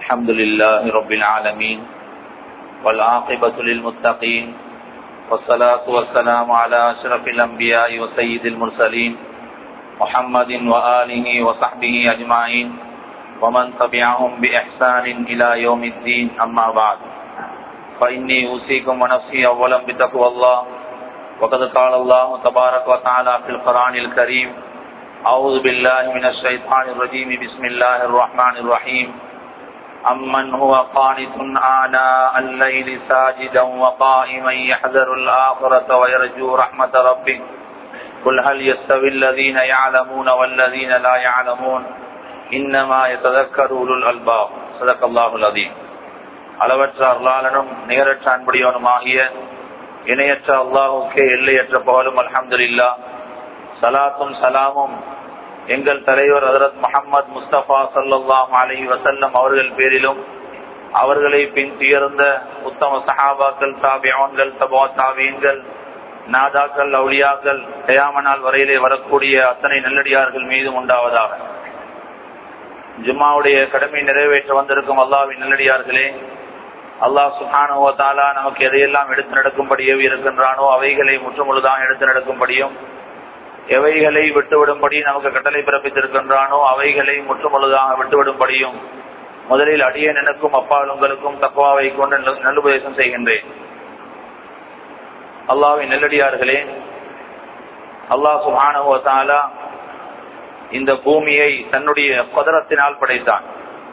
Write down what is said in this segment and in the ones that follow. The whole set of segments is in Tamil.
الحمد لله رب العالمين والعاقبة للمتقين والصلاة والسلام على أشرف الأنبياء وسيد المرسلين محمد وآله وصحبه أجمعين ومن تبعهم بإحسان إلى يوم الدين أما بعد فإني أوصيكم ونفسي أولا بتقوى الله وقد قال الله تبارك وتعالى في القرآن الكريم أعوذ بالله من الشيطان الرجيم بسم الله الرحمن الرحيم أمن هو قانت آناء الليل ساجدا وقائما يحذر الآخرة ويرجو رحمة ربه قل هل يستوي الذين يعلمون والذين لا يعلمون إنما يتذكر أولو الألباب صدق الله العظيم அளவற்ற அருளாளனும் நேரற்ற அன்புடையவனுமாகிய இணையற்ற அல்லாஹுக்கே எல்லையற்ற புகழும் அல்ஹம்துலில்லா சலாத்தும் சலாமும் எங்கள் தலைவர் ஹதரத் முகமது முஸ்தபா சல்லாஹ் அலி வசல்லம் அவர்கள் பேரிலும் அவர்களை பின் துயர்ந்த உத்தம சஹாபாக்கள் தாபியான்கள் தபா தாபியன்கள் நாதாக்கள் அவுளியாக்கள் கயாமனால் வரையிலே வரக்கூடிய அத்தனை நல்லடியார்கள் மீதும் உண்டாவதாக ஜும்மாவுடைய கடமை நிறைவேற்ற வந்திருக்கும் அல்லாவின் நல்லடியார்களே அல்லாஹ் சுஹானுவத்தாலா நமக்கு எதையெல்லாம் எடுத்து நடக்கும்படியோ இருக்கின்றானோ அவைகளை முற்றுமுழுதாக எடுத்து நடக்கும்படியும் எவைகளை விட்டுவிடும்படி நமக்கு கட்டளை பிறப்பித்திருக்கின்றானோ அவைகளை முற்றுமுழுதாக விட்டுவிடும்படியும் முதலில் அடிய எனக்கும் அப்பால் உங்களுக்கும் தக்குவாவை கொண்டு நல்லுபதேசம் செய்கின்றேன் அல்லாவின் நெல்லடியார்களே அல்லாஹ் சுஹானுவத்தாலா இந்த பூமியை தன்னுடைய பதரத்தினால் படைத்தான்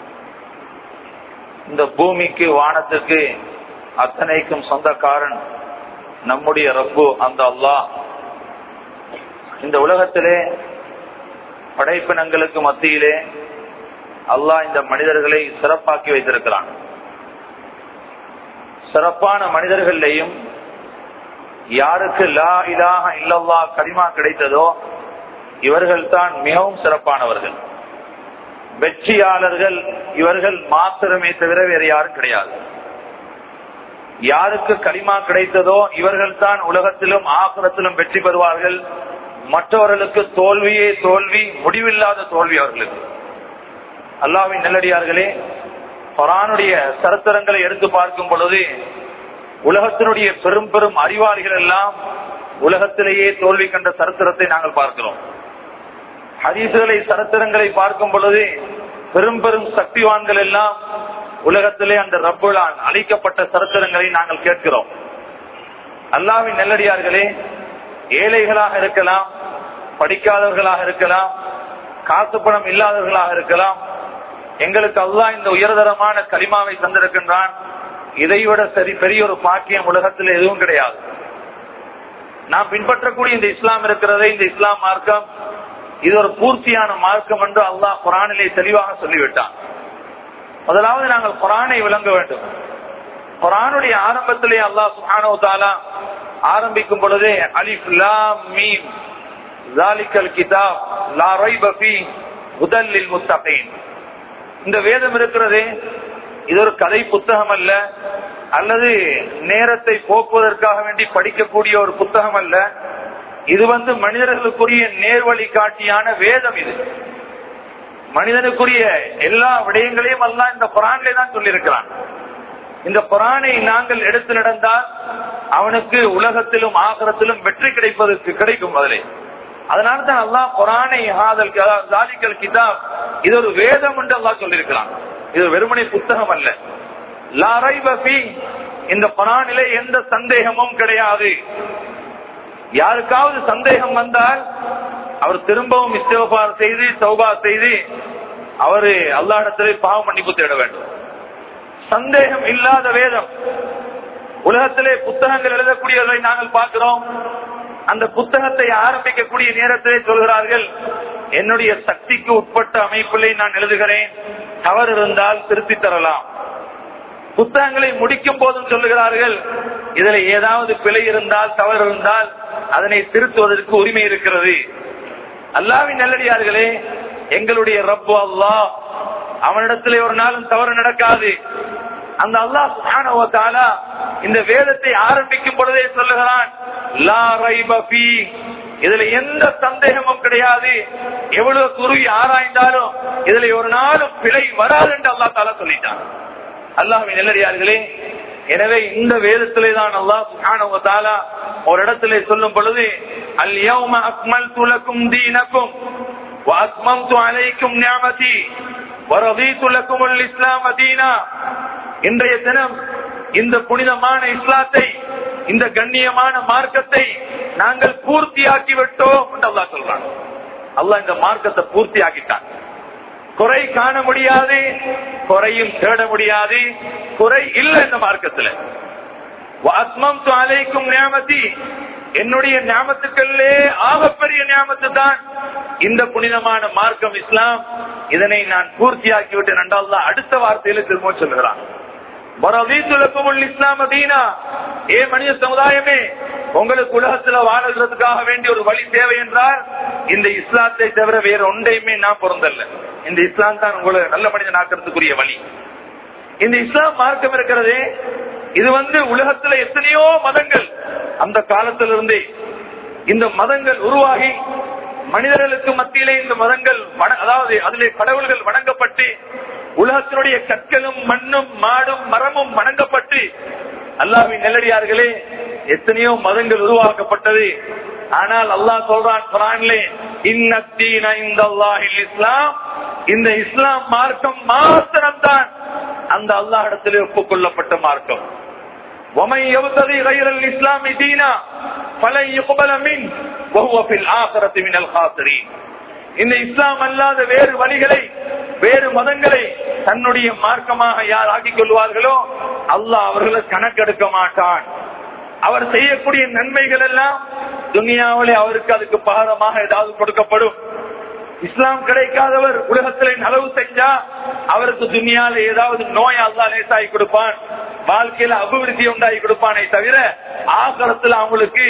இந்த பூமிக்கு வானத்துக்கு அத்தனைக்கும் சொந்தக்காரன் நம்முடைய ரப்பு அந்த அல்லாஹ் இந்த உலகத்திலே படைப்பினங்களுக்கு மத்தியிலே அல்லாஹ் இந்த மனிதர்களை சிறப்பாக்கி வைத்திருக்கிறான் சிறப்பான மனிதர்களையும் யாருக்கு லா இலாக இல்லல்லா கரிமா கிடைத்ததோ இவர்கள் தான் மிகவும் சிறப்பானவர்கள் வெற்றியாளர்கள் இவர்கள் மாத்திரமே தவிர வேறு யாரும் கிடையாது யாருக்கு களிமா கிடைத்ததோ இவர்கள் தான் உலகத்திலும் ஆசுரத்திலும் வெற்றி பெறுவார்கள் மற்றவர்களுக்கு தோல்வியே தோல்வி முடிவில்லாத தோல்வி அவர்களுக்கு அல்லாவின் நல்லடியார்களே பரானுடைய சரித்திரங்களை எடுத்து பார்க்கும் பொழுது உலகத்தினுடைய பெரும் பெரும் அறிவாளிகள் எல்லாம் உலகத்திலேயே தோல்வி கண்ட சரித்திரத்தை நாங்கள் பார்க்கிறோம் ஹரிசுகளை சரித்திரங்களை பார்க்கும் பொழுது பெரும் பெரும் சக்திவான்கள் எல்லாம் உலகத்திலே அந்த ரப்புலான் அளிக்கப்பட்ட சரித்திரங்களை நாங்கள் கேட்கிறோம் அல்லாவின் நெல்லடியார்களே ஏழைகளாக இருக்கலாம் படிக்காதவர்களாக இருக்கலாம் காசு பணம் இல்லாதவர்களாக இருக்கலாம் எங்களுக்கு அல்லா இந்த உயர்தரமான களிமாவை தந்திருக்கின்றான் இதைவிட சரி பெரிய ஒரு பாக்கியம் உலகத்தில் எதுவும் கிடையாது நாம் பின்பற்றக்கூடிய இந்த இஸ்லாம் இருக்கிறதே இந்த இஸ்லாம் மார்க்கம் இது ஒரு பூர்த்தியான மார்க்கம் என்று அல்லாஹ் குரானிலே தெளிவாக சொல்லிவிட்டான் முதலாவது நாங்கள் குரானை விளங்க வேண்டும் குரானுடைய ஆரம்பத்திலே அல்லாஹ் சுஹானோ தாலா ஆரம்பிக்கும் பொழுதே அலிஃப் லாம் மீம் ஜாலிகல் கிதாப் லா ரைப ஃபீ ஹுதல்லில் முத்தகீன் இந்த வேதம் இருக்கிறதே இது ஒரு கதை புத்தகம் அல்ல அல்லது நேரத்தை போக்குவதற்காக வேண்டி படிக்கக்கூடிய ஒரு புத்தகம் அல்ல இது வந்து மனிதர்களுக்குரிய நேர்வழி காட்டியான வேதம் இது மனிதனுக்குரிய எல்லா விடயங்களையும் எல்லாம் இந்த குரான்லே தான் சொல்லியிருக்கிறான் இந்த குரானை நாங்கள் எடுத்து நடந்தால் அவனுக்கு உலகத்திலும் ஆகரத்திலும் வெற்றி கிடைப்பதற்கு கிடைக்கும் முதலே அதனால தான் அல்லாஹ் குரானை ஹாதல் ஜாலிக்கல் கிதாப் இது ஒரு வேதம் என்று அல்லாஹ் சொல்லியிருக்கிறான் இது வெறுமனை புத்தகம் அல்ல லாரை பபி இந்த குரானிலே எந்த சந்தேகமும் கிடையாது யாருக்காவது சந்தேகம் வந்தால் அவர் திரும்பவும் இஸ்தோபார் செய்து சௌபா செய்து அவரு அல்லாடத்திலே பாவ மன்னிப்பு தேட வேண்டும் சந்தேகம் இல்லாத வேதம் உலகத்திலே புத்தகங்கள் எழுதக்கூடியதை நாங்கள் பார்க்கிறோம் அந்த புத்தகத்தை ஆரம்பிக்கக்கூடிய நேரத்திலே சொல்கிறார்கள் என்னுடைய சக்திக்கு உட்பட்ட அமைப்பிலே நான் எழுதுகிறேன் தவறு இருந்தால் திருத்தி தரலாம் புத்தகங்களை முடிக்கும் போதும் சொல்லுகிறார்கள் இதுல ஏதாவது பிழை இருந்தால் தவறு இருந்தால் அதனை திருத்துவதற்கு உரிமை இருக்கிறது அல்லாவின் நல்லடியார்களே எங்களுடைய ரப்பு அல்லாஹ் அவனிடத்திலே ஒரு நாளும் தவறு நடக்காது அந்த அல்லாஹ் இந்த வேதத்தை ஆரம்பிக்கும் பொழுதே சொல்லுகிறான் லா ரைப ஃபீ இதுல எந்த சந்தேகமும் கிடையாது எவ்வளவு குருவி ஆராய்ந்தாலும் இதுல ஒரு நாளும் பிழை வராது என்று அல்லா தாலா சொல்லிட்டான் அல்லாஹின் நெல்லடியார்களே எனவே இந்த வேதத்திலே தான் அல்லாஹ் சுப்ஹானஹு வ தஆலா ஒரு இடத்திலே சொல்லும் பொழுது அல் யௌம அக்மல்து லக்கும் தீனக்கும் வ அத்மம்து அலைக்கும் நிஅமதி வ ரதீது லக்கும் அல் இஸ்லாம தீனா இன்றைய தினம் இந்த புனிதமான இஸ்லாத்தை இந்த கண்ணியமான மார்க்கத்தை நாங்கள் பூர்த்தியாக்கி விட்டோம் என்று அல்லாஹ் சொல்றான் அல்லாஹ் இந்த மார்க்கத்தை பூர்த்தி ஆக்கிட்டான் குறை காண முடியாது குறையும் தேட முடியாது குறை இல்லை இந்த மார்க்கத்துல அஸ்மம் அலைக்கும் ஞாபத்தி என்னுடைய ஞாபத்துக்களே ஆகப்பெரிய ஞாபத்து தான் இந்த புனிதமான மார்க்கம் இஸ்லாம் இதனை நான் பூர்த்தியாக்கி விட்டேன் என்றால் அடுத்த வார்த்தையில திரும்ப சொல்கிறான் இஸ்லாம் அதீனா ஏ மனித சமுதாயமே உங்களுக்கு உலகத்துல வாழ்கிறதுக்காக வேண்டிய ஒரு வழி தேவை என்றால் இந்த இஸ்லாத்தை தவிர வேற ஒன்றையுமே நான் பொருந்தல்ல இந்த இஸ்லாம் தான் உங்களை நல்ல மனிதன் ஆக்கிறதுக்குரிய வழி இந்த இஸ்லாம் மார்க்கம் இருக்கிறதே இது வந்து உலகத்துல எத்தனையோ மதங்கள் அந்த காலத்திலிருந்தே இந்த மதங்கள் உருவாகி மனிதர்களுக்கு மத்தியிலே இந்த மதங்கள் அதாவது அதிலே கடவுள்கள் வணங்கப்பட்டு உலகத்தினுடைய கற்களும் மண்ணும் மாடும் மரமும் வணங்கப்பட்டு அல்லாவின் நெல்லடியார்களே எத்தனையோ மதங்கள் உருவாக்கப்பட்டது ஆனால் அல்லாஹ் சொல்றான் குரான்லே இன்னத்தீன இந்த அல்லாஹில் இஸ்லாம் இந்த இஸ்லாம் மார்க்கம் மாத்திரம்தான் அந்த அல்லாஹ் இடத்திலே ஒப்புக்கொள்ளப்பட்ட மார்க்கம் ومن يبتغي غير الاسلام دينا فلن يقبل منه وهو في الاخره من الخاسرين இந்த இஸ்லாம் அல்லாத வேறு வழிகளை வேறு மதங்களை தன்னுடைய மார்க்கமாக யார் ஆக்கிக் கொள்வார்களோ அல்லாஹ் அவர்களை கணக்கெடுக்க மாட்டான் அவர் செய்யக்கூடிய நன்மைகள் எல்லாம் துனியாவிலே அவருக்கு அதுக்கு பாரமாக ஏதாவது கொடுக்கப்படும் இஸ்லாம் கிடைக்காதவர் உலகத்திலே நலவு செஞ்சா அவருக்கு துனியால ஏதாவது நோய் அல்லா லேசாகி கொடுப்பான் வாழ்க்கையில அபிவிருத்தி உண்டாகி கொடுப்பானே தவிர ஆகரத்தில் அவங்களுக்கு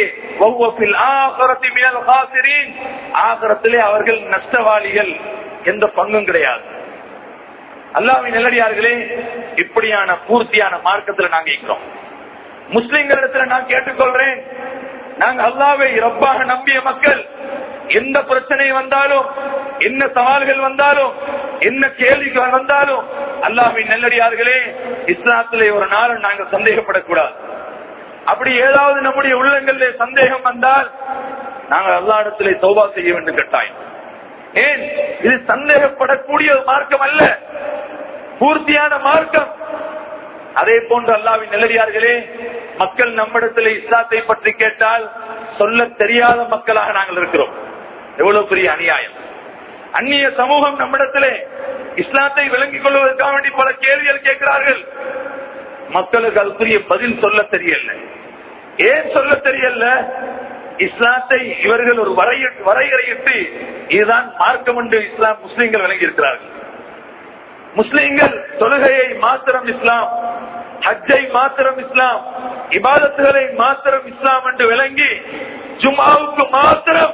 ஆகரத்திலே அவர்கள் நஷ்டவாளிகள் எந்த பங்கும் கிடையாது அல்லாவின் நிலடியார்களே இப்படியான பூர்த்தியான மார்க்கத்துல நாங்க இருக்கிறோம் முஸ்லிம்களிடத்துல நான் கேட்டுக்கொள்றேன் நாங்க அல்லாவை ரப்பாக நம்பிய மக்கள் எந்த பிரச்சனை வந்தாலும் என்ன சவால்கள் வந்தாலும் என்ன கேள்விகள் வந்தாலும் அல்லாஹின் நெல்லடியார்களே இஸ்லாத்திலே ஒரு நாள் நாங்கள் சந்தேகப்படக்கூடாது அப்படி ஏதாவது நம்முடைய உள்ளங்களிலே சந்தேகம் வந்தால் நாங்கள் எல்லா இடத்திலே தௌபா செய்ய வேண்டும் கட்டாயம் ஏன் இது சந்தேகப்படக்கூடிய மார்க்கம் அல்ல பூர்த்தியான மார்க்கம் அதே போன்று அல்லாவின் நிலடியார்களே மக்கள் நம்மிடத்தில் இஸ்லாத்தை பற்றி கேட்டால் சொல்ல தெரியாத மக்களாக நாங்கள் இருக்கிறோம் எவ்வளவு பெரிய அநியாயம் அந்நிய சமூகம் நம்மிடத்திலே இஸ்லாத்தை விளங்கிக் கொள்வதற்காக வேண்டி பல கேள்விகள் கேட்கிறார்கள் மக்களுக்கு அதுக்குரிய பதில் சொல்ல தெரியல ஏன் சொல்ல தெரியல இஸ்லாத்தை இவர்கள் ஒரு வரையறையிட்டு இதுதான் மார்க்கம் என்று இஸ்லாம் முஸ்லீம்கள் விளங்கி இருக்கிறார்கள் முஸ்லீம்கள் தொழுகையை மாத்திரம் இஸ்லாம் ஹஜ்ஜை மாத்திரம் இஸ்லாம் இபாதத்துகளை மாத்திரம் இஸ்லாம் என்று விளங்கி ஜும்மாவுக்கு மாத்திரம்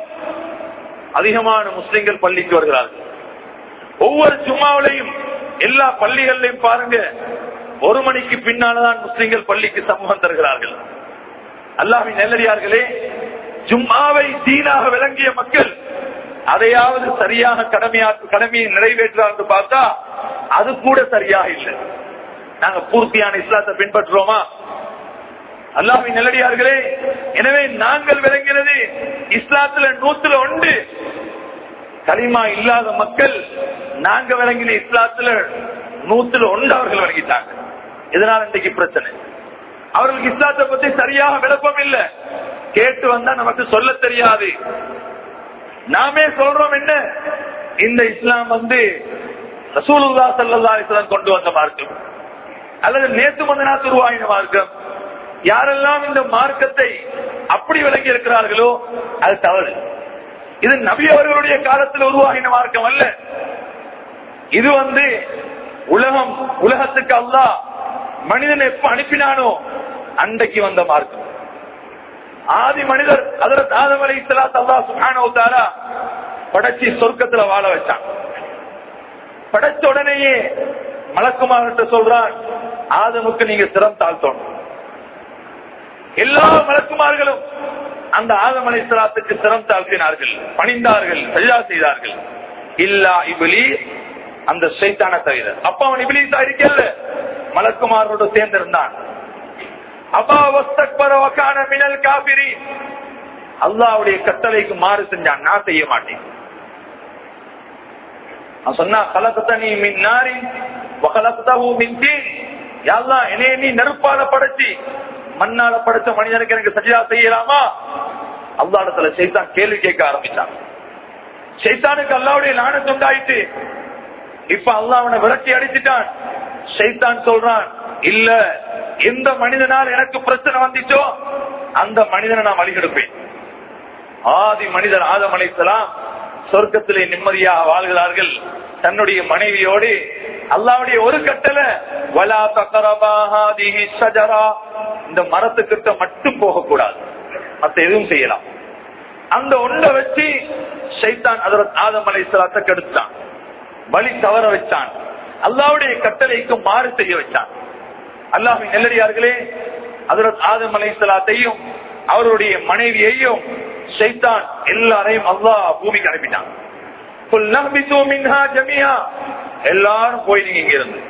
அதிகமான முஸ்லிம்கள் பள்ளிக்கு வருகிறார்கள் ஒவ்வொரு ஜும்மாவிலையும் எல்லா பள்ளிகளையும் பாருங்க ஒரு மணிக்கு பின்னால்தான் முஸ்லிம்கள் பள்ளிக்கு சமூகம் தருகிறார்கள் அல்லாவின் நெல்லடியார்களே ஜும்மாவை தீனாக விளங்கிய மக்கள் அதையாவது சரியாக கடமையா கடமையை நிறைவேற்றார் என்று பார்த்தா அது கூட சரியாக இல்லை நாங்க பூர்த்தியான இஸ்லாத்தை பின்பற்றுறோமா அல்லாவின் நெல்லடியார்களே எனவே நாங்கள் விளங்கினது இஸ்லாத்துல நூத்துல ஒன்று களிமா இல்லாத மக்கள் நாங்க விளங்கின இஸ்லாத்துல நூத்துல ஒன்று அவர்கள் விளங்கிட்டாங்க இதனால இன்றைக்கு பிரச்சனை அவர்களுக்கு இஸ்லாத்தை பத்தி சரியாக விளக்கம் இல்ல கேட்டு வந்தா நமக்கு சொல்ல தெரியாது நாமே சொல்றோம் என்ன இந்த இஸ்லாம் வந்து ரசூலுல்லா சல்லா இஸ்லாம் கொண்டு வந்த மார்க்கம் அல்லது நேத்து மந்தனாத் உருவாகின மார்க்கம் யாரெல்லாம் இந்த மார்க்கத்தை அப்படி விளங்கி இருக்கிறார்களோ அது தவறு இது நபி அவர்களுடைய காலத்தில் உருவாகின மார்க்கம் அல்ல இது வந்து உலகம் உலகத்துக்கு அல்லா மனிதன் எப்ப அனுப்பினானோ அன்றைக்கு வந்த மார்க்கம் ஆதி மனிதர் அதற்கு ஆதம் அலை இஸ்லாத் அல்லா சுகானோத்தாரா படைச்சி சொர்க்கத்துல வாழ வச்சான் படைச்ச உடனேயே மலக்குமார்கிட்ட சொல்றான் ஆதமுக்கு நீங்க சிரம் தாழ்த்தணும் எல்லா மலக்குமார்களும் அந்த ஆதம் அலைசலாத்துக்கு சிரம் தாழ்த்தினார்கள் பணிந்தார்கள் சஜா செய்தார்கள் இல்லா இபிலி அந்த சைத்தான தவிர அப்ப அவன் இபிலிசா இருக்கல மலக்குமாரோடு சேர்ந்திருந்தான் அப்பா வஸ்தக்பரவக்கான மினல் காபிரி அல்லாவுடைய கட்டளைக்கு மாறு செஞ்சான் நான் செய்ய மாட்டேன் நான் சொன்னா கலக்கத்தனி மின் நாரி வகலத்தகு மின் தீன் யாழ்லா என்னைய நீ நெருப்பால படைச்சி மண்ணால படைச்ச மனிதனுக்கு எனக்கு சஜிதா செய்யலாமா அல்லாடத்துல சைத்தான் கேள்வி கேட்க ஆரம்பிச்சான் சைத்தானுக்கு அல்லாவுடைய லானத்து உண்டாயிட்டு இப்ப அல்லா அவனை விரட்டி அடிச்சுட்டான் சைத்தான் சொல்றான் இல்ல எந்த மனிதனால் எனக்கு பிரச்சனை வந்துச்சோ அந்த மனிதனை நான் வழிகெடுப்பேன் ஆதி மனிதர் ஆதம் அலைசலாம் சொர்க்கத்திலே நிம்மதியாக வாழ்கிறார்கள் தன்னுடைய மனைவியோடு அல்லாவுடைய ஒரு கட்டளை வலா தக்கரபாஹாதிஹி ஷஜரா இந்த மரத்துக்கிட்ட மட்டும் போகக்கூடாது மத்த எதுவும் செய்யலாம் அந்த ஒன்றை வச்சு சைத்தான் அதற்கு ஆதம் அலைசலாத்தை கெடுத்தான் வழி தவற வச்சான் அல்லாவுடைய கட்டளைக்கு மாறு செய்ய வச்சான் அல்லாஹின் நெல்லடியார்களே அதற்கு ஆதம் அலைசலாத்தையும் அவருடைய மனைவியையும் சைத்தான் எல்லாரையும் அல்லாஹ் பூமிக்கு அனுப்பிட்டான் எல்லாரும் போய் நீங்க இங்க இருந்து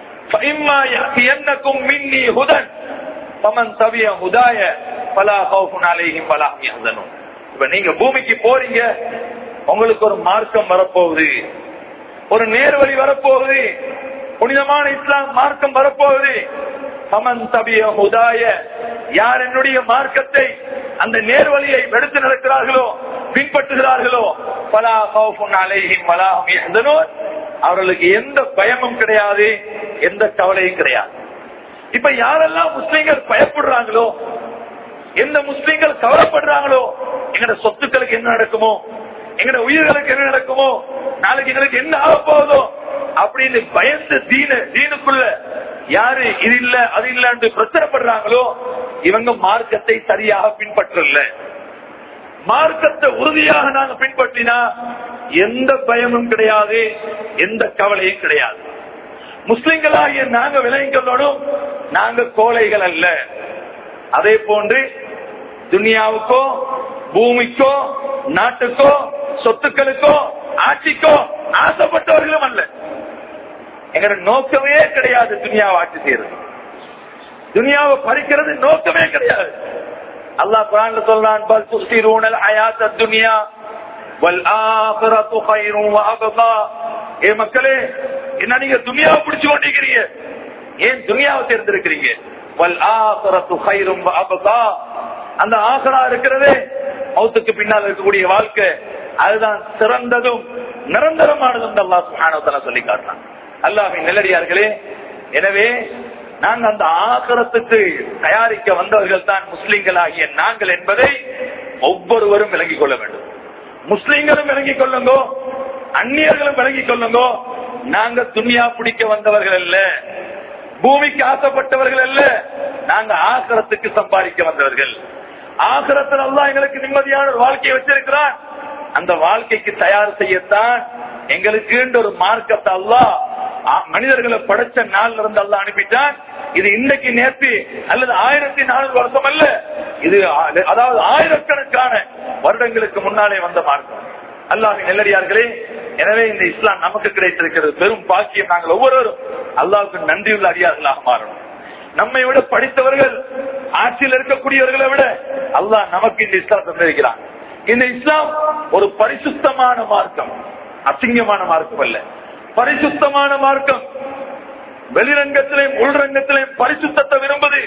மின்னி ஹுதன் பமன் தவிய ஹுதாய பலா கௌஃபுன் அலைஹிம் பலா யஹ்சனுன் இப்ப நீங்க பூமிக்கு போறீங்க உங்களுக்கு ஒரு மார்க்கம் வரப்போகுது ஒரு நேர்வழி வரப்போகுது புனிதமான இஸ்லாம் மார்க்கம் வரப்போகுது பமன் தபிய ஹுதாய யார் என்னுடைய மார்க்கத்தை அந்த நேர்வழியை எடுத்து நடக்கிறார்களோ பின்பற்றுகிறார்களோ பலா கௌஃபுன் அலைஹிம் பலா யஹ்சனுன் அவர்களுக்கு எந்த பயமும் கிடையாது எந்த கவலையும் கிடையாது இப்ப யாரெல்லாம் முஸ்லீம்கள் பயப்படுறாங்களோ எந்த முஸ்லீம்கள் கவலைப்படுறாங்களோ எங்கட சொத்துக்களுக்கு என்ன நடக்குமோ எங்கட உயிர்களுக்கு என்ன நடக்குமோ நாளைக்கு எங்களுக்கு என்ன ஆக போகுதோ அப்படின்னு பயந்து தீன தீனுக்குள்ள யாரு இது இல்ல அது இல்லன்னு பிரச்சனைப்படுறாங்களோ இவங்க மார்க்கத்தை சரியாக பின்பற்றல மார்க்கத்தை உறுதியாக நாங்க பின்பற்றினா எந்த பயமும் கிடையாது எந்த கவலையும் கிடையாது முஸ்லிம்களாகிய நாங்க விளைவிக்கணும் நாங்க கோழைகள் அல்ல அதே போன்று துனியாவுக்கோ பூமிக்கோ நாட்டுக்கோ சொத்துக்களுக்கோ ஆட்சிக்கோ ஆசைப்பட்டவர்களும் அல்ல எங்க நோக்கமே கிடையாது துனியாவை ஆட்சி செய்யறது துனியாவை பறிக்கிறது நோக்கமே கிடையாது அல்லாஹ் குரான்ல சொல்றான் பல் துஸ்திரூனல் ஹயாத்த துனியா வல் ஆகிரத்து கைரும் வஅபகா ஏ மக்களே என்ன நீங்க துனியாவை பிடிச்சு கொண்டிருக்கிறீங்க ஏன் துனியாவை தேர்ந்தெடுக்கிறீங்க வல் ஆகிரத்து கைரும் வஅபகா அந்த ஆகரா இருக்கிறதே மௌத்துக்கு பின்னால் இருக்கக்கூடிய வாழ்க்கை அதுதான் சிறந்ததும் நிரந்தரமானதும் அல்லாஹ் சுப்ஹானஹு வ தஆலா சொல்லி காட்டுறான் அல்லாஹ்வின் நல்லடியார்களே எனவே நாங்க அந்த ஆகரத்துக்கு தயாரிக்க வந்தவர்கள் தான் முஸ்லிம்கள் ஆகிய நாங்கள் என்பதை ஒவ்வொருவரும் விளங்கிக் கொள்ள வேண்டும் முஸ்லிம்களும் விளங்கிக் கொள்ளுங்கோ அந்நியர்களும் விளங்கிக் கொள்ளுங்கோ நாங்க துணியா பிடிக்க வந்தவர்கள் அல்ல பூமிக்கு ஆசைப்பட்டவர்கள் அல்ல நாங்க ஆகரத்துக்கு சம்பாதிக்க வந்தவர்கள் ஆகரத்தில் அல்லா எங்களுக்கு நிம்மதியான ஒரு வாழ்க்கையை வச்சிருக்கிறான் அந்த வாழ்க்கைக்கு தயார் செய்யத்தான் எங்களுக்கு ஒரு மார்க்கத்தை அல்லா மனிதர்களை படைச்ச நாள்ல இருந்து அல்லா அனுப்பிட்டான் இது இன்னைக்கு நேற்று அல்லது ஆயிரத்தி நானூறு வருஷம் அல்ல இது அதாவது ஆயிரக்கணக்கான வருடங்களுக்கு முன்னாலே வந்த மார்க்கம் அல்லாஹின் நெல்லடியார்களே எனவே இந்த இஸ்லாம் நமக்கு கிடைத்திருக்கிறது பெரும் பாக்கியம் நாங்கள் ஒவ்வொருவரும் அல்லாவுக்கு நன்றியுள்ள அடியார்களாக மாறணும் நம்மை விட படித்தவர்கள் ஆட்சியில் இருக்கக்கூடியவர்களை விட அல்லாஹ் நமக்கு இந்த இஸ்லாம் தந்திருக்கிறான் இந்த இஸ்லாம் ஒரு பரிசுத்தமான மார்க்கம் அசிங்கமான மார்க்கம் அல்ல பரிசுத்தமான மார்க்கம் வெளிரங்கத்திலையும் உள்ரங்கத்திலையும் பரிசுத்தத்தை விரும்புது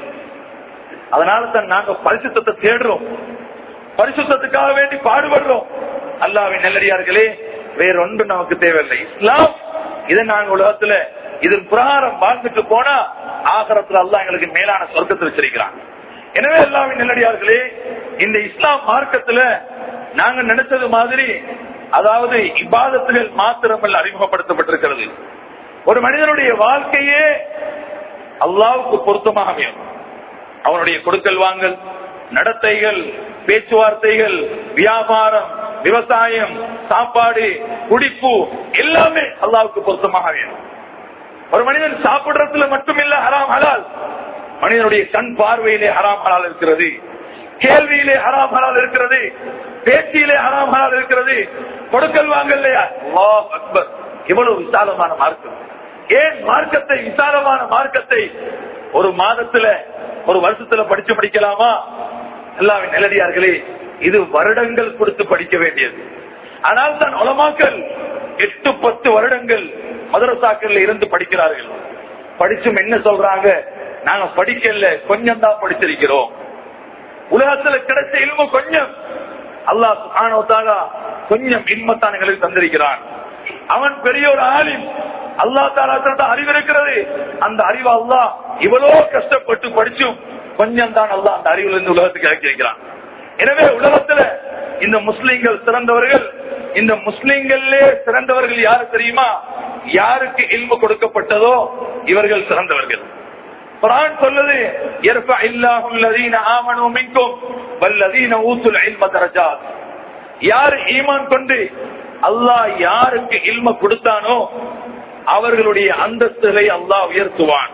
அதனால தான் நாங்க பரிசுத்தத்தை தேடுறோம் பரிசுத்தத்துக்காக வேண்டி பாடுபடுறோம் அல்லாவின் நல்லடியார்களே வேற ஒன்று நமக்கு தேவையில்லை இஸ்லாம் இதை நாங்க உலகத்துல இதன் பிரகாரம் வாழ்ந்துட்டு போனா ஆகரத்துல அல்லா எங்களுக்கு மேலான சொர்க்கத்தை வச்சிருக்கிறான் எனவே அல்லாவின் நல்லடியார்களே இந்த இஸ்லாம் மார்க்கத்துல நாங்க நினைச்சது மாதிரி அதாவது இபாதத்துகள் மாத்திரமல் அறிமுகப்படுத்தப்பட்டிருக்கிறது ஒரு மனிதனுடைய வாழ்க்கையே அல்லாவுக்கு பொருத்தமாக அமையும் அவனுடைய கொடுக்கல் வாங்கல் நடத்தைகள் பேச்சுவார்த்தைகள் வியாபாரம் விவசாயம் சாப்பாடு குடிப்பு எல்லாமே அல்லாவுக்கு பொருத்தமாக வேணும் ஒரு மனிதன் சாப்பிடுறதுல மட்டுமில்ல ஹராம் ஹலால் மனிதனுடைய கண் பார்வையிலே ஹராம் ஹலால் இருக்கிறது கேள்வியிலே ஹராம் ஹலால் இருக்கிறது பேச்சியிலே ஹராம் ஹலால் இருக்கிறது கொடுக்கல் வாங்கலையா அல்லாஹ் அக்பர் இவ்வளவு விசாலமான மார்க்கம் ஏன் மார்க்கத்தை விசாலமான மார்க்கத்தை ஒரு மாதத்துல ஒரு வருஷத்துல படிச்சு படிக்கலாமா எல்லாமே நிலடியார்களே இது வருடங்கள் கொடுத்து படிக்க வேண்டியது ஆனால் தான் உலமாக்கள் எட்டு பத்து வருடங்கள் மதரசாக்கள்ல இருந்து படிக்கிறார்கள் படிச்சும் என்ன சொல்றாங்க நாங்க படிக்கல கொஞ்சம் தான் படிச்சிருக்கிறோம் உலகத்துல கிடைச்ச இல்மு கொஞ்சம் அல்லாஹ் சுப்ஹானஹு வ தஆலா கொஞ்சம் இன்மத்தான் எங்களுக்கு தந்திருக்கிறான் அவன் பெரிய ஒரு ஆலிம் அல்லாஹ் தாலா தந்த அறிவு இருக்கிறது அந்த அறிவு அல்லாஹ் இவ்வளவு கஷ்டப்பட்டு படிச்சும் கொஞ்சம் தான் அல்லாஹ் அந்த அறிவுல இருந்து உலகத்துக்கு இறக்கி வைக்கிறான் எனவே உலகத்துல இந்த முஸ்லிம்கள் சிறந்தவர்கள் இந்த முஸ்லிம்களே சிறந்தவர்கள் யாரு தெரியுமா யாருக்கு இல்மு கொடுக்கப்பட்டதோ இவர்கள் சிறந்தவர்கள் குரான் சொல்லுது يرفع الله الذين آمنوا منكم والذين اوتوا العلم درجات யார் ஈமான் கொண்டு அல்லாஹ் யாருக்கு இல்ம கொடுத்தானோ அவர்களுடைய அந்தஸ்துகளை அல்லாஹ் உயர்த்துவான்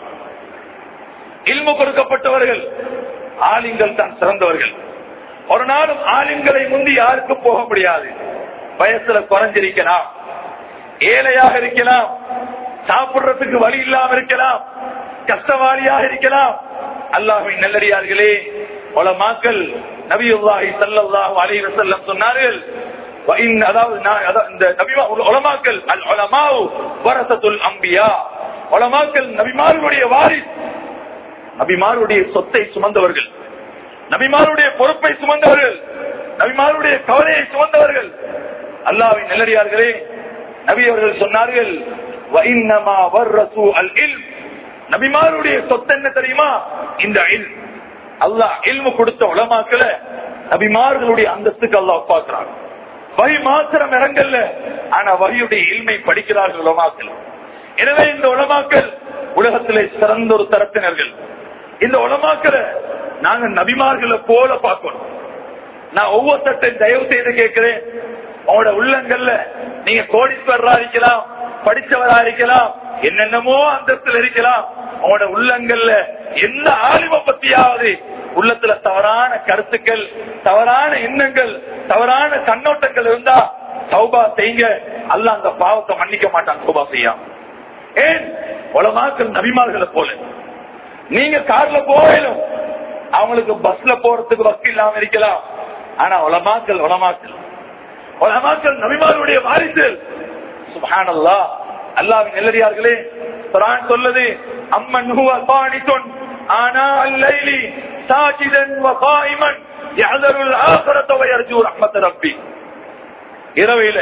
இல்மு கொடுக்கப்பட்டவர்கள் ஆலிம்கள் தான் சிறந்தவர்கள் ஒரு நாளும் ஆலிம்களை முந்தி யாருக்கும் போக முடியாது வயசுல குறைஞ்சிருக்கலாம் ஏழையாக இருக்கலாம் சாப்பிடுறதுக்கு வழி இல்லாம இருக்கலாம் கஷ்டவாளியாக இருக்கலாம் அல்லாஹின் நல்லடியார்களே உலமாக்கள் நபியுல்லாஹி ஸல்லல்லாஹு அலைஹி வஸல்லம் சொன்னார்கள் وإن அதாவது நான் அதாவது இந்த நபிமா உலமாக்கள் அல் உலமாவு வரசத்துல் அம்பியா உலமாக்கள் நபிமார்களுடைய வாரிஸ் நபிமாருடைய சொத்தை சுமந்தவர்கள் நபிமாருடைய பொறுப்பை சுமந்தவர்கள் நபிமாருடைய கவலையை சுமந்தவர்கள் அல்லாவின் நல்லடியார்களே நபி அவர்கள் சொன்னார்கள் وَإِنَّمَا وَرَّثُوا الْعِلْمَ நபிமாருடைய சொத்து என்ன தெரியுமா இந்த இல் அல்லாஹ் இல்மு கொடுத்த உலமாக்கள நபிமார்களுடைய அந்தஸ்துக்கு அல்லாஹ் பார்க்கிறான் வகை மாத்திரம் இறங்கல்ல ஆனா வகையுடைய இல்மை படிக்கிறார்கள் உலமாக்கள் எனவே இந்த உலமாக்கள் உலகத்திலே சிறந்த ஒரு தரப்பினர்கள் இந்த உலமாக்களை நாங்க நபிமார்களை போல பார்க்கணும் நான் ஒவ்வொருத்தையும் தயவு செய்து கேட்கிறேன் உங்களோட உள்ளங்கள்ல நீங்க கோடீஸ்வரரா இருக்கலாம் படிச்சவரா இருக்கலாம் என்னென்னமோ அந்தஸ்தில் இருக்கலாம் உங்களோட உள்ளங்கள்ல எந்த ஆலிம பத்தியாவது உள்ளத்துல தவறான கருத்துக்கள் தவறான எண்ணங்கள் தவறான கண்ணோட்டங்கள் இருந்தா சௌபா செய்யுங்க அல்ல அந்த பாவத்தை மன்னிக்க மாட்டான் சௌபா செய்யாம ஏன் உலமாக்கள் நபிமார்களை போல நீங்க கார்ல போகலும் அவங்களுக்கு பஸ்ல போறதுக்கு வக்கு இல்லாம இருக்கலாம் ஆனா உலமாக்கள் உலமாக்கள் உலமாக்கள் நபிமாருடைய வாரிசுகள் சுபானல்லா அல்லாவின் நெல்லடியார்களே குரான் சொல்லுது அம்மன் ஹுவ காணித்துன் ஆனா அல்லைலி சாஜிதன் வ காயிமன் யஹதருல் ஆகிரத வ யர்ஜு ரஹ்மத் ரப்பி இரவையில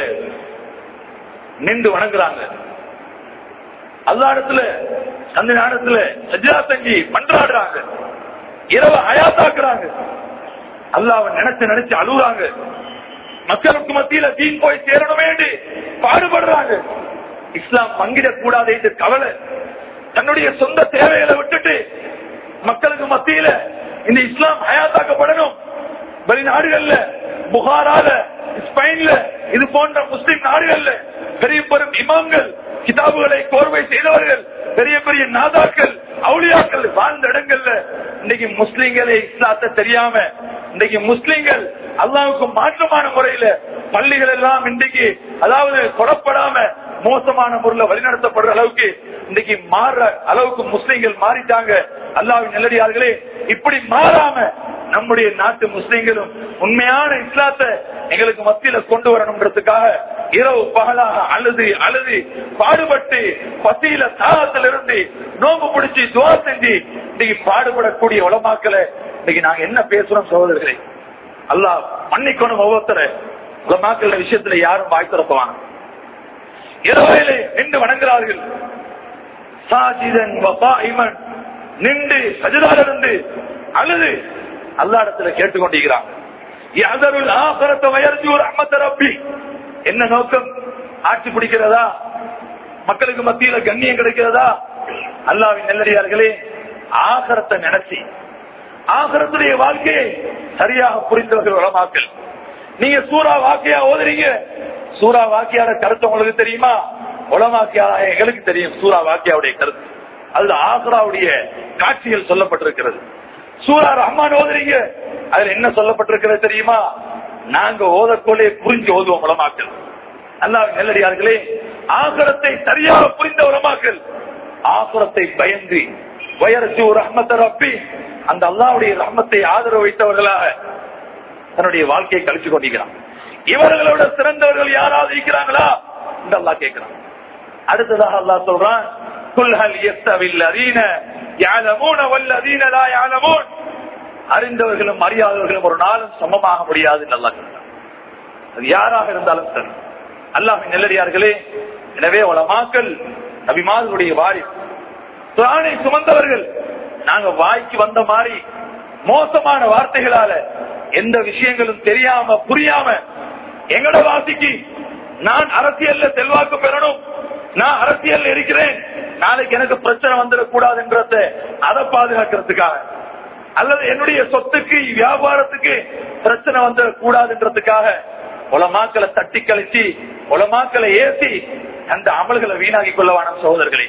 நின்று வணங்குறாங்க அல்லா இடத்துல அந்த நேரத்துல சஜ்ஜா செஞ்சு மன்றாடுறாங்க இரவு ஹயாத்தாக்குறாங்க அல்லாவை நினைச்சு நினைச்சு அழுகுறாங்க மக்களுக்கு மத்தியில தீன் போய் சேரணும் வேண்டி பாடுபடுறாங்க இஸ்லாம் பங்கிடக்கூடாது என்று கவலை தன்னுடைய சொந்த தேவைகளை விட்டுட்டு மக்களுக்கு மத்தியில இந்த இஸ்லாம் ஹயாத்தாக்கப்படணும் வெளிநாடுகள்ல புகாரால ஸ்பெயின்ல இது போன்ற முஸ்லிம் நாடுகள்ல பெரிய பெரும் இமாம்கள் கிதாபுகளை கோர்வை செய்தவர்கள் பெரிய பெரிய நாதாக்கள் அவுளியாக்கள் வாழ்ந்த இடங்கள்ல இன்னைக்கு முஸ்லிம்களை இஸ்லாத்தை தெரியாம இன்னைக்கு முஸ்லிம்கள் அல்லாவுக்கு மாற்றமான முறையில பள்ளிகள் எல்லாம் இன்றைக்கு அதாவது கொடப்படாம மோசமான முறையில வழிநடத்தப்படுற அளவுக்கு இன்னைக்கு மாற அளவுக்கு முஸ்லிம்கள் மாறிட்டாங்க அல்லாவின் நல்லடியார்களே இப்படி மாறாம நம்முடைய நாட்டு முஸ்லிம்களும் உண்மையான இஸ்லாத்தை எங்களுக்கு மத்தியில கொண்டு வரணும்ன்றதுக்காக இரவு பகலாக அழுது அழுது பாடுபட்டு பசியில தாகத்துல இருந்து நோம்பு பிடிச்சி துவா செஞ்சு இன்னைக்கு பாடுபடக்கூடிய உலமாக்களை இன்னைக்கு நாங்க என்ன பேசுறோம் சகோதரர்களே அல்லாஹ் மன்னிக்கணும் ஒவ்வொருத்தர உலமாக்கள் விஷயத்துல யாரும் வாய் திறப்பாங்க இரவையிலே நின்று வணங்குகிறார்கள் சாஜிதன் வபாயிமன் நின்று சஜிதால இருந்து அழுது அல்லா இடத்துல கேட்டுக்கொண்டிருக்கிறான் யதருல் ஆகரத்த வயர்ஜூர் அம்மத்த ரப்பி என்ன நோக்கம் ஆட்சி பிடிக்கிறதா மக்களுக்கு மத்தியில கண்ணியம் கிடைக்கிறதா அல்லாவின் நெல்லடியார்களே ஆகரத்தை நினைச்சி ஆகரத்துடைய வாழ்க்கையை சரியாக புரிந்தவர்கள் உலமாக்கல் நீங்க சூறா வாக்கியா ஓதுறீங்க சூறா வாக்கியாட கருத்து உங்களுக்கு தெரியுமா உலமாக்கியா எங்களுக்கு தெரியும் சூறா வாக்கியாவுடைய கருத்து அதுல ஆசராவுடைய காட்சிகள் சொல்லப்பட்டிருக்கிறது சூரா ரஹ்மான் ஓதுறீங்க அதுல என்ன சொல்லப்பட்டிருக்கிறது தெரியுமா நாங்க ஓதக்கோலே புரிஞ்சு ஓதுவோம் உலமாக்கள் அல்லாஹ் நெல்லடியார்களே ஆகரத்தை சரியாக புரிந்த உலமாக்கள் ஆகரத்தை பயந்து வயரசு ரஹ்மத்த ரப்பி அந்த அல்லாவுடைய ரஹ்மத்தை ஆதரவு வைத்தவர்களாக தன்னுடைய வாழ்க்கையை கழிச்சு கொண்டிருக்கிறான் இவர்களோட சிறந்தவர்கள் யாராவது இருக்கிறாங்களா இந்த அல்லாஹ் கேட்கிறான் அடுத்ததாக அல்லாஹ் சொல்றான் குல்ஹல் யஸ்தவில் அரீன யாலமூன வல்லதீன லா யாலமூன் அறிந்தவர்களும் அறியாதவர்களும் ஒரு நாளும் சமமாக முடியாது என்று அல்லாஹ் சொல்றான் அது யாராக இருந்தாலும் சரி அல்லாஹ் நெல்லடியார்களே எனவே உலமாக்கள் நபிமார்களுடைய வாரி குரானை சுமந்தவர்கள் நாங்க வாய்க்கு வந்த மாதிரி மோசமான வார்த்தைகளால எந்த விஷயங்களும் தெரியாம புரியாம எங்கட வாசிக்கு நான் அரசியல்ல செல்வாக்கு பெறணும் நான் அரசியல் இருக்கிறேன் நாளைக்கு எனக்கு பிரச்சனை வந்துடக்கூடாது என்றத அதை பாதுகாக்கிறதுக்காக அல்லது என்னுடைய சொத்துக்கு வியாபாரத்துக்கு பிரச்சனை வந்துடக்கூடாதுன்றதுக்காக உலமாக்களை தட்டி கழிச்சு உலமாக்களை ஏசி அந்த அமல்களை வீணாக்கி கொள்ளவான சகோதரர்களே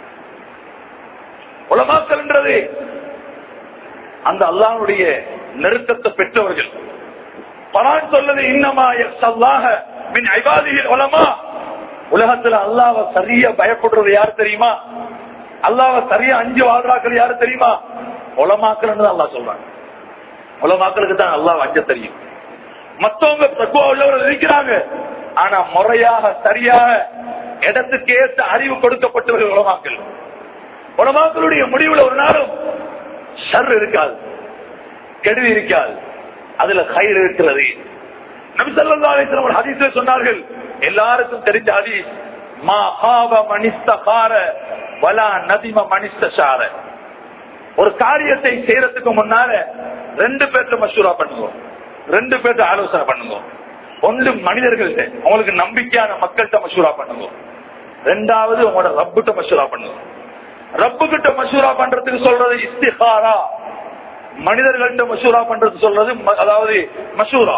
உலமாக்கல் என்றது அந்த அல்லாஹ்வுடைய நெருக்கத்தை பெற்றவர்கள் பரான் சொல்றது இன்னமா சல்லாக மின் ஐபாதிகள் உலமா உலகத்துல அல்லாவ சரியா பயப்படுறது யாரு தெரியுமா அல்லாவ சரியா அஞ்சு வாழ்றாக்கள் யாரு தெரியுமா உலமாக்கள் அல்லாஹ் சொல்றாங்க உலமாக்களுக்கு தான் அல்லாஹ் அஞ்ச தெரியும் மத்தவங்க தக்குவா உள்ளவர்கள் இருக்கிறாங்க ஆனா முறையாக சரியாக இடத்துக்கு ஏற்ற அறிவு கொடுக்கப்பட்டவர்கள் உலமாக்கள் உலமாக்களுடைய முடிவுல ஒரு நாளும் ஷர் இருக்காது கெடுதி இருக்காது அதுல கயிறு இருக்கிறது நபி ஸல்லல்லாஹு அலைஹி வஸல்லம் ஒரு ஹதீஸ்ல சொன்னார்கள் எல்லாருக்கும் தெரிஞ்ச ஹதீஸ் மா ஹாவ மனிஸ்தகார வலா நதிம மனிஸ்தஷார ஒரு காரியத்தை செய்யறதுக்கு முன்னால ரெண்டு பேர்ட்ட மசூரா பண்ணுவோம் ரெண்டு பேர்ட்ட ஆலோசனை பண்ணுவோம் ஒன்று மனிதர்கள்ட்ட உங்களுக்கு நம்பிக்கையான மக்கள்கிட்ட மசூரா பண்ணுவோம் ரெண்டாவது உங்களோட ரப்புட்ட மசூரா பண்ணுவோம் ரப்பு கிட்ட மசூரா பண்றதுக்கு சொல்றது இஸ்திஹாரா மனிதர்கள்ட்ட மசூரா பண்றது சொல்றது ம- அதாவது மசூரா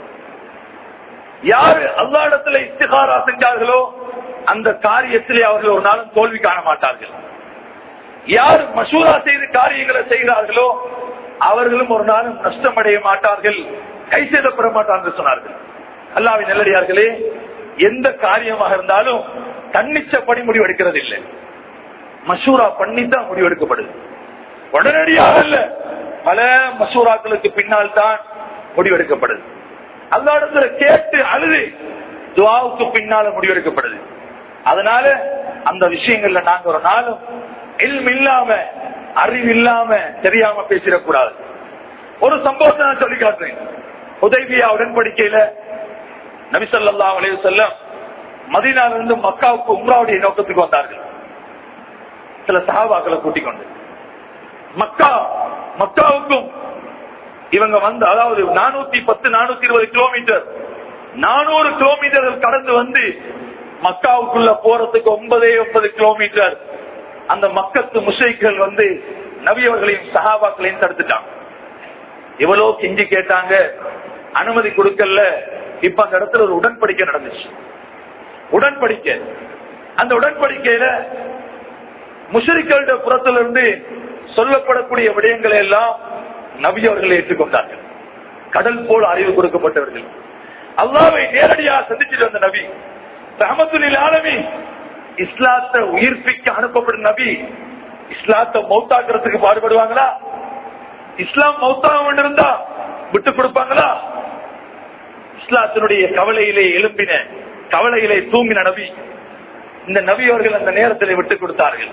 யாரு அல்லா இடத்துல இஸ்திகாரா செஞ்சார்களோ அந்த காரியத்திலே அவர்கள் ஒரு நாளும் தோல்வி காண மாட்டார்கள் யார் மசூரா செய்து காரியங்களை செய்கிறார்களோ அவர்களும் ஒரு நாளும் நஷ்டமடைய மாட்டார்கள் கை செய்தப்பட மாட்டார்கள் சொன்னார்கள் அல்லாவின் நல்லடியார்களே எந்த காரியமாக இருந்தாலும் தன்னிச்சப்படி முடிவெடுக்கிறது இல்லை மசூரா பண்ணித்தான் முடிவெடுக்கப்படுது உடனடியாக அல்ல பல மசூராக்களுக்கு பின்னால் தான் முடிவெடுக்கப்படுது அல்லா இடத்துல கேட்டு அழுது துவாவுக்கு பின்னால முடிவெடுக்கப்படுது அதனால அந்த விஷயங்கள்ல நாங்க ஒரு நாளும் இல்ம் இல்லாம அறிவு இல்லாம தெரியாம பேசிடக்கூடாது ஒரு சம்பவத்தை நான் சொல்லி காட்டுறேன் உதவியா உடன்படிக்கையில நபிசல்லா அலைய செல்லம் மதினால இருந்து மக்காவுக்கு உம்ராவுடைய நோக்கத்துக்கு வந்தார்கள் சில சகாபாக்களை கூட்டிக் கொண்டு மக்கா மக்காவுக்கும் இவங்க வந்து அதாவது நானூத்தி பத்து நானூத்தி இருபது கிலோமீட்டர் நானூறு கிலோமீட்டர்கள் கடந்து வந்து மக்காவுக்குள்ள போறதுக்கு ஒன்பதே ஒன்பது கிலோமீட்டர் அந்த மக்கத்து முஷைக்கள் வந்து நபியவர்களையும் சகாபாக்களையும் தடுத்துட்டாங்க இவ்வளவு கெஞ்சி கேட்டாங்க அனுமதி கொடுக்கல இப்ப அந்த இடத்துல ஒரு உடன்படிக்கை நடந்துச்சு உடன்படிக்கை அந்த உடன்படிக்கையில முஷரிக்களுடைய புறத்திலிருந்து சொல்லப்படக்கூடிய விடயங்களை எல்லாம் நபி அவர்கள் ஏற்றுக்கொண்டார்கள் கடல் போல் அறிவு கொடுக்கப்பட்டவர்கள் அல்லாவை நேரடியாக சந்திச்சுட்டு வந்த நபி ரஹமத்துலில் ஆலமி இஸ்லாத்தை உயிர்ப்பிக்க அனுப்பப்படும் நபி இஸ்லாத்தை மௌத்தாக்குறதுக்கு பாடுபடுவாங்களா இஸ்லாம் மௌத்தாக இருந்தா விட்டு கொடுப்பாங்களா இஸ்லாத்தினுடைய கவலையிலே எழும்பின கவலையிலே தூங்கின நபி இந்த நபி அவர்கள் அந்த நேரத்தில் விட்டுக் கொடுத்தார்கள்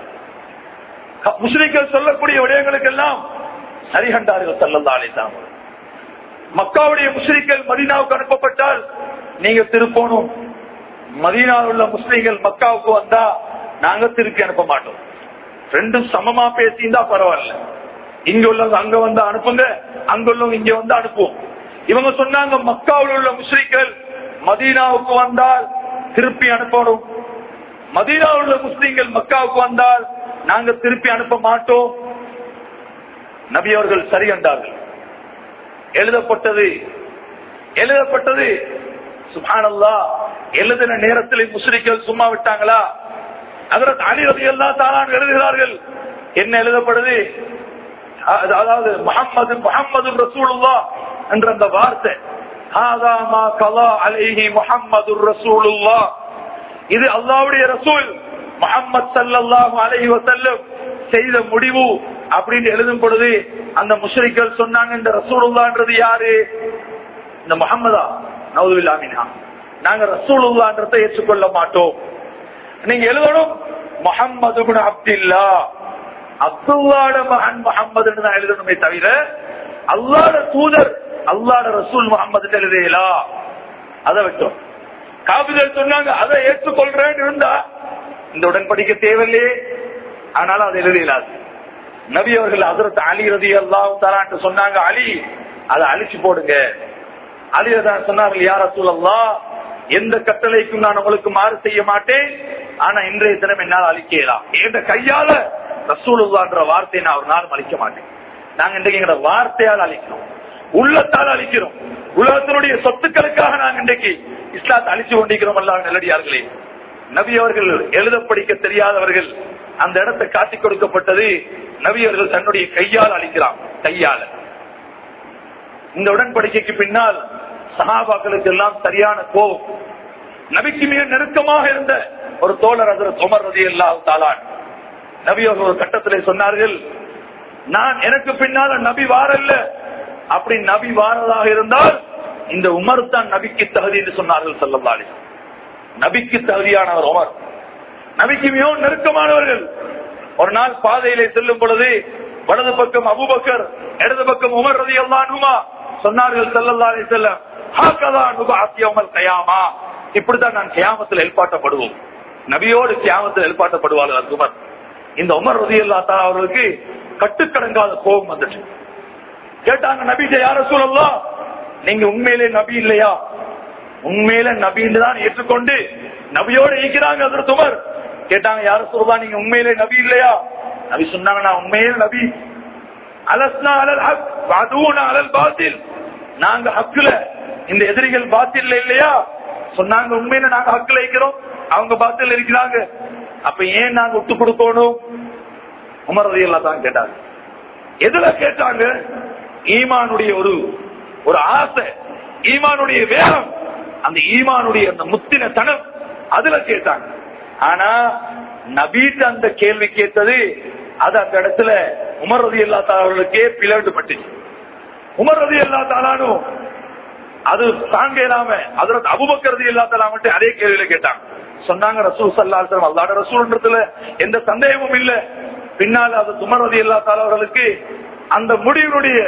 முஸ்லிம்கள் சொல்லக்கூடிய விடயங்களுக்கெல்லாம் சரிகண்டார்கள் சல்லல்லாலே தான் மக்காவுடைய முஸ்லிம்கள் மதீனாவுக்கு அனுப்பப்பட்டால் நீங்க திருப்போனும் மதீனாவில் உள்ள முஸ்லிம்கள் மக்காவுக்கு வந்தா நாங்க திருப்பி அனுப்ப மாட்டோம் ரெண்டும் சமமா பேசியிருந்தா பரவாயில்ல இங்க உள்ளவங்க அங்க வந்து அனுப்புங்க அங்க உள்ளவங்க இங்க வந்து அனுப்புவோம் இவங்க சொன்னாங்க மக்காவில் உள்ள முஸ்லிம்கள் மதீனாவுக்கு வந்தால் திருப்பி அனுப்பணும் மதீனாவில் உள்ள முஸ்லிம்கள் மக்காவுக்கு வந்தால் நாங்க திருப்பி அனுப்ப மாட்டோம் நபி அவர்கள் சரி கண்டார்கள் எழுதப்பட்டது எழுதப்பட்டது சுபானல்லா எழுதின நேரத்தில் முஸ்லிம்கள் சும்மா விட்டாங்களா அதற்கு அணிவதை எல்லாம் தானான் எழுதுகிறார்கள் என்ன எழுதப்படுது அ- அதாவது முஹம்மது முஹம்மது ரசூலுல்லா என்ற அந்த வார்த்தை ஹாதா மா கலா அலைஹி முஹம்மது ரசூலுல்லா இது அல்லாவுடைய ரசூல் முஹம்மது ஸல்லல்லாஹு அலைஹி வஸல்லம் செய்த முடிவு அப்படின்னு எழுதும் பொழுது அந்த முஸ்லிக்கள் சொன்னாங்க இந்த ரசூலுல்லான்றது யாரு இந்த முகம்மதா நவுதுல்லாமினா நாங்க ரசூலுல்லான்றதை ஏற்றுக்கொள்ள மாட்டோம் நீங்க எழுதணும் முகம்மது அப்துல்லா அப்துல்லாட மகன் முகம்மது தான் எழுதணுமே தவிர அல்லாட தூதர் அல்லாட ரசூல் முகம்மது எழுதையலா அதை விட்டோம் காபிதர் சொன்னாங்க அதை ஏற்றுக்கொள்றேன்னு இருந்தா இந்த உடன்படிக்கை தேவையில்லையே ஆனாலும் அதை எழுதியலாது நபி அவர்கள் அதரத்து அலி ரதி அல்லாஹ் தலான்ட்டு சொன்னாங்க அலி அதை அழிச்சு போடுங்க அலி தான் சொன்னார்கள் யார் ரசூலல்லா எந்த கட்டளைக்கும் நான் உங்களுக்கு மாறு செய்ய மாட்டேன் ஆனா இன்றைய தினம் என்னால் அழிக்கலாம் என்ற கையால ரசூலுல்லான்ற வார்த்தையை நான் ஒரு நாள் அழிக்க மாட்டேன் நாங்க இன்றைக்கு எங்களோட வார்த்தையால் அழிக்கிறோம் உள்ளத்தால் அழிக்கிறோம் உலகத்தினுடைய சொத்துக்களுக்காக நாங்க இன்றைக்கு இஸ்லாத்தை அழிச்சு கொண்டிருக்கிறோம் எல்லாம் நல்லடியார்களே நபி அவர்கள் எழுத படிக்க தெரியாதவர்கள் அந்த இடத்தை காட்டிக் கொடுக்கப்பட்டது நபி அவர்கள் தன்னுடைய கையால் அழிக்கிறான் கையால இந்த உடன்படிக்கைக்கு பின்னால் சகாபாக்களுக்கு எல்லாம் சரியான கோபம் நபிக்கு மிக நெருக்கமாக இருந்த ஒரு தோழர் அதில் உமர் ரதி அல்லா தாலான் நபி அவர்கள் ஒரு கட்டத்திலே சொன்னார்கள் நான் எனக்கு பின்னால நபி வாரல்ல அப்படி நபி வாரதாக இருந்தால் இந்த உமர் தான் நபிக்கு தகுதி என்று சொன்னார்கள் செல்லல்லாளி நபிக்கு தகுதியானவர் உமர் நபிக்கு மிகவும் நெருக்கமானவர்கள் ஒரு நாள் பாதையிலே செல்லும் பொழுது வலது பக்கம் அபுபக்கர் இடது பக்கம் உமர் ரதி அல்லானுமா சொன்னார்கள் செல்லல்லாலே செல்லம் கயாமா இப்படித்தான் நான் கியாமத்தில் எழுப்பாட்டப்படுவோம் நபியோடு கியாமத்தில் எழுப்பாட்டப்படுவார்கள் உமர் இந்த உமர் ரதி அல்லா அவர்களுக்கு கட்டுக்கடங்காத கோபம் வந்துச்சு கேட்டாங்க நபிட்ட யார சொல்லலாம் நீங்க உண்மையிலே நபி இல்லையா உண்மையில நபின்னு தான் ஏற்றுக்கொண்டு நபியோட இருக்கிறாங்க அதற்கு உமர் கேட்டாங்க யார சொல்லலாம் நீங்க உண்மையிலே நபி இல்லையா நபி சொன்னாங்க நான் உண்மையிலே நபி அலஸ்னா அலல் ஹக் வதூனா அலல் பாத்தில் நாங்க ஹக்குல இந்த எதிரிகள் பாத்தில் இல்லையா சொன்னாங்க உண்மையில நாங்க ஹக்குல இருக்கிறோம் அவங்க பாத்தில் இருக்கிறாங்க அப்ப ஏன் நாங்க விட்டு கொடுக்கணும் உமர் ரதியெல்லாம் தான் கேட்டாங்க எதுல கேட்டாங்க ஈமானுடைய ஒரு ஒரு ஆசை ஈமானுடைய வேகம் அந்த ஈமானுடைய அந்த முத்தின தனம் அதுல கேட்டாங்க ஆனா நபீட்டு அந்த கேள்வி கேட்டது அது அந்த இடத்துல உமர் ரதி அல்லா அவர்களுக்கே பிளவு பட்டுச்சு உமர் ரதி அல்லா தாலானும் அது தாங்க இல்லாம அதுல அபுபக்கரதி அல்லா தாலாமட்டு அதே கேள்வியில கேட்டாங்க சொன்னாங்க ரசூல் சல்லாசலம் அல்லாட ரசூல்ன்றதுல எந்த சந்தேகமும் இல்ல பின்னால் அது உமர் ரதி அல்லா அவர்களுக்கு அந்த முடிவினுடைய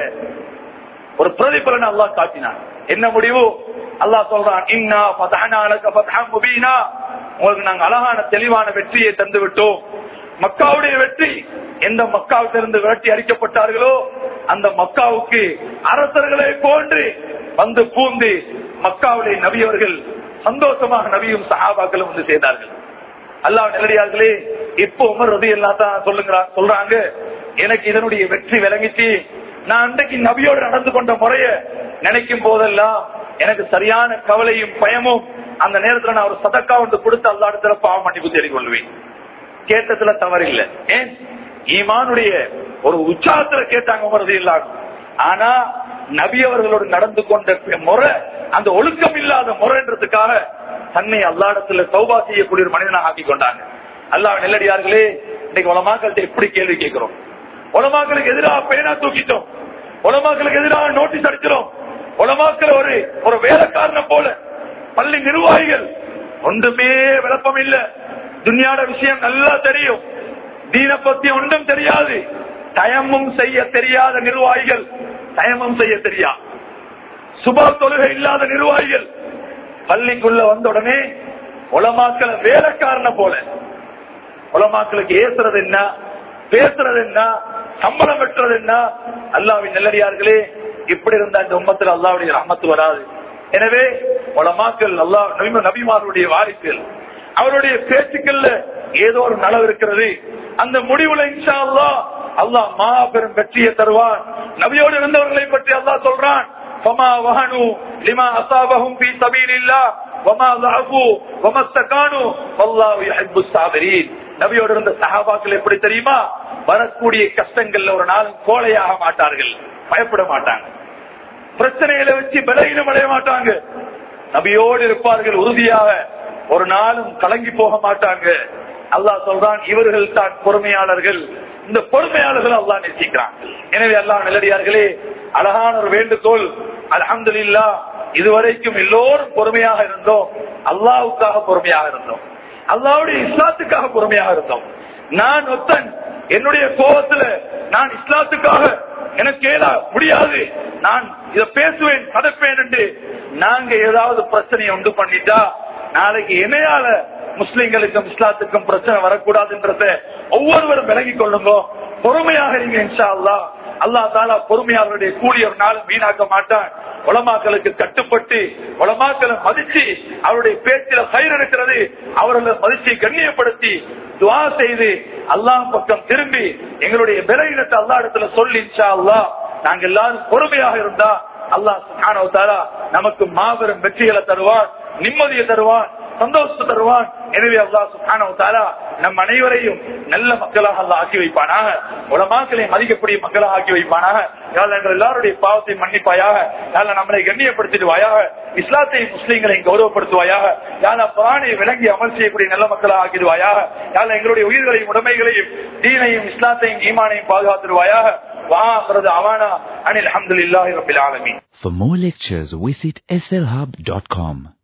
ஒரு பிரதிபலனை அல்லாஹ் காட்டினான் என்ன முடிவு அல்லாஹ் சொல்றான் இன்னா ஃபதஹனா லக ஃபத்ஹன் முபீனா உங்களுக்கு நாங்க அழகான தெளிவான வெற்றியை தந்து விட்டோம் மக்காவுடைய வெற்றி எந்த மக்காவிலிருந்து விரட்டி அடிக்கப்பட்டார்களோ அந்த மக்காவுக்கு அரசர்களை போன்று வந்து பூந்து மக்காவுடைய நபியவர்கள் சந்தோஷமாக நபியும் சஹாபாக்களும் வந்து செய்தார்கள் அல்லாஹ் நிலடியார்களே இப்போ உமர் ரதி தான் சொல்லுங்க சொல்றாங்க எனக்கு இதனுடைய வெற்றி விளங்கிச்சு நான் அன்றைக்கு நபியோடு நடந்து கொண்ட முறைய நினைக்கும் போதெல்லாம் எனக்கு சரியான கவலையும் பயமும் அந்த நேரத்துல நான் ஒரு சதக்கா வந்து கொடுத்து அல்லா இடத்துல பாவம் மன்னிப்பு தேடிக் கொள்வேன் கேட்டதுல தவறில்லை ஏன் ஈமானுடைய ஒரு உற்சாகத்துல கேட்டாங்க உமரது இல்லாம ஆனா நபி அவர்களோடு நடந்து கொண்ட முறை அந்த ஒழுக்கம் இல்லாத முறைன்றதுக்காக தன்னை அல்லாடத்துல சௌபா செய்யக்கூடிய ஒரு மனிதனாக ஆக்கி கொண்டாங்க அல்லாஹ் நெல்லடியார்களே இன்னைக்கு உலமாக்கள்கிட்ட எப்படி கேள்வி கேட்கிறோம் உலமாக்களுக்கு எதிராக பேனா தூக்கிட்டோம் உலமாக்களுக்கு எதிராக நோட்டீஸ் அடிக்கிறோம் உலமாக்கள் ஒரு ஒரு வேலைக்காரனை போல பள்ளி நிர்வாகிகள் ஒன்றுமே விளப்பம் இல்ல துன்யாட விஷயம் நல்லா தெரியும் தீன பத்தி ஒன்றும் தெரியாது தயமும் செய்ய தெரியாத நிர்வாகிகள் தயமும் செய்ய தெரியா சுப தொழுகை இல்லாத நிர்வாகிகள் பள்ளிக்குள்ள வந்த உடனே உலமாக்களை வேலைக்காரனை போல உலமாக்களுக்கு ஏசுறது என்ன பேசுறது என்ன சம்பளம் பெற்றது என்ன அல்லாவின் நல்லடியார்களே இப்படி இருந்த இந்த உம்மத்தில் அல்லாவுடைய ரஹமத்து வராது எனவே உலமாக்கள் அல்லா நபிமாருடைய வாரிசுகள் அவருடைய பேச்சுக்கள்ல ஏதோ ஒரு நலவு இருக்கிறது அந்த முடிவுல இன்ஷா அல்லா அல்லாஹ் மாபெரும் வெற்றியை தருவான் நபியோடு இருந்தவர்களை பற்றி அல்லாஹ் சொல்றான் فما وهنوا لما أصابهم في سبيل الله وما ضعفوا وما استكانوا والله يحب الصابرين நபியோடு இருந்த சகாபாக்கள் எப்படி தெரியுமா வரக்கூடிய கஷ்டங்கள்ல ஒரு நாளும் கோழையாக மாட்டார்கள் பயப்பட மாட்டாங்க பிரச்சனைகளை வச்சு பலகீனம் அடைய மாட்டாங்க நபியோடு இருப்பார்கள் உறுதியாக ஒரு நாளும் கலங்கி போக மாட்டாங்க அல்லாஹ் சொல்றான் இவர்கள் தான் பொறுமையாளர்கள் இந்த பொறுமையாளர்கள் அல்லாஹ் நேசிக்கிறான் எனவே அல்லாஹ் நிலடியார்களே அழகான ஒரு வேண்டுகோள் அல்ஹம்துலில்லா இதுவரைக்கும் எல்லோரும் பொறுமையாக இருந்தோம் அல்லாவுக்காக பொறுமையாக இருந்தோம் அல்லாவுடைய இஸ்லாத்துக்காக பொறுமையாக இருந்தோம் நான் ஒத்தன் என்னுடைய கோபத்துல நான் இஸ்லாத்துக்காக எனக்கு ஏதா முடியாது நான் இத பேசுவேன் கதப்பேன் என்று நாங்க ஏதாவது பிரச்சனையை உண்டு பண்ணிட்டா நாளைக்கு இணையால முஸ்லிம்களுக்கும் இஸ்லாத்துக்கும் பிரச்சனை வரக்கூடாதுன்றத ஒவ்வொருவரும் விலகிக் கொள்ளுங்க பொறுமையாக இருங்க இன்ஷா அல்லா அல்லா தாலா பொறுமையாளருடைய கூலி ஒரு நாளும் வீணாக்க மாட்டான் உலமாக்களுக்கு கட்டுப்பட்டு உலமாக்களை மதிச்சு அவருடைய பேச்சில கயிறு இருக்கிறது அவர்களை மதிச்சு கண்ணியப்படுத்தி துவா செய்து அல்லாஹ் பக்கம் திரும்பி எங்களுடைய விலையினத்தை அல்லா இடத்துல சொல்லி இன்ஷா அல்லா நாங்க எல்லாரும் பொறுமையாக இருந்தா அல்லாஹ் சுப்ஹானஹு தஆலா நமக்கு மாபெரும் வெற்றிகளை தருவான் நிம்மதியை தருவான் சந்தோஷத்தை தருவான் எனவே அல்லாஹ் சுப்ஹானஹு தஆலா நம் அனைவரையும் நல்ல மக்களாக அல்லாஹ் ஆக்கி வைப்பானாக உலமாக்களை மதிக்கக்கூடிய மக்களாக ஆக்கி வைப்பானாக யாழ் எங்கள் எல்லாருடைய பாவத்தை மன்னிப்பாயாக யாழ் நம்மளை கண்ணியப்படுத்திடுவாயாக இஸ்லாத்தை முஸ்லீம்களை கௌரவப்படுத்துவாயாக யாழ் புராணை விளங்கி அமல் செய்யக்கூடிய நல்ல மக்களாக ஆக்கிடுவாயாக யாழ் எங்களுடைய உயிர்களையும் உடைமைகளையும் தீனையும் இஸ்லாத்தையும் ஈமானையும் பாதுகாத்துடுவாயாக வாஹரது அவானா அனில் அஹமதுல்லாஹி ரபில் ஆலமீன் For more lectures, visit slhub.com.